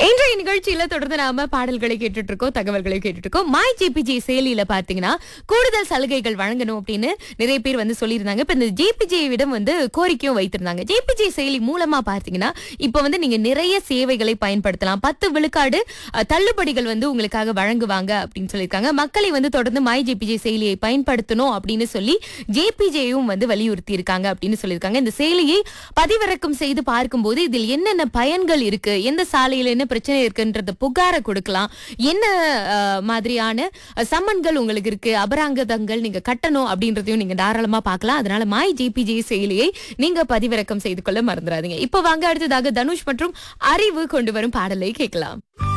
இன்றைய நிகழ்ச்சியில தொடர்ந்து நாம பாடல்களை கேட்டுட்டு இருக்கோம் தகவல்களை கேட்டுட்டு இருக்கோம் மாய் ஜேபிஜி செயலியில பாத்தீங்கன்னா கூடுதல் சலுகைகள் வழங்கணும் அப்படின்னு நிறைய பேர் வந்து சொல்லியிருந்தாங்க இப்ப இந்த ஜேபிஜே விடம் வந்து கோரிக்கையும் வைத்திருந்தாங்க ஜேபிஜே செயலி மூலமா பாத்தீங்கன்னா இப்ப வந்து நீங்க நிறைய சேவைகளை பயன்படுத்தலாம் பத்து விழுக்காடு அஹ், தள்ளுபடிகள் வந்து உங்களுக்காக வழங்குவாங்க அப்படின்னு சொல்லியிருக்காங்க மக்களை வந்து தொடர்ந்து மாய் ஜேபிஜே செயலியை பயன்படுத்தணும் அப்படின்னு சொல்லி ஜேபிஜேயும் வந்து வலியுறுத்தி இருக்காங்க அப்படின்னு சொல்லியிருக்காங்க இந்த செயலியை பதிவிறக்கம் செய்து பார்க்கும்போது இதில் என்னென்ன பயன்கள் இருக்கு எந்த சாலையில என்ன பிரச்சனை இருக்குன்றத புகார கொடுக்கலாம் என்ன அஹ், மாதிரியான அஹ், சம்மன்கள் உங்களுக்கு இருக்கு அபராங்கதங்கள் நீங்க கட்டணும் அப்படின்றதையும் நீங்க தாராளமா பார்க்கலாம் அதனால மாய் ஜேபிஜே செயலியை நீங்க பதிவிறக்கம் செய்து கொள்ள மறந்துடாதீங்க இப்போ வாங்க அடுத்ததாக தனுஷ் மற்றும் அறிவு கொண்டு வரும் பாடலை கேட்கலாம்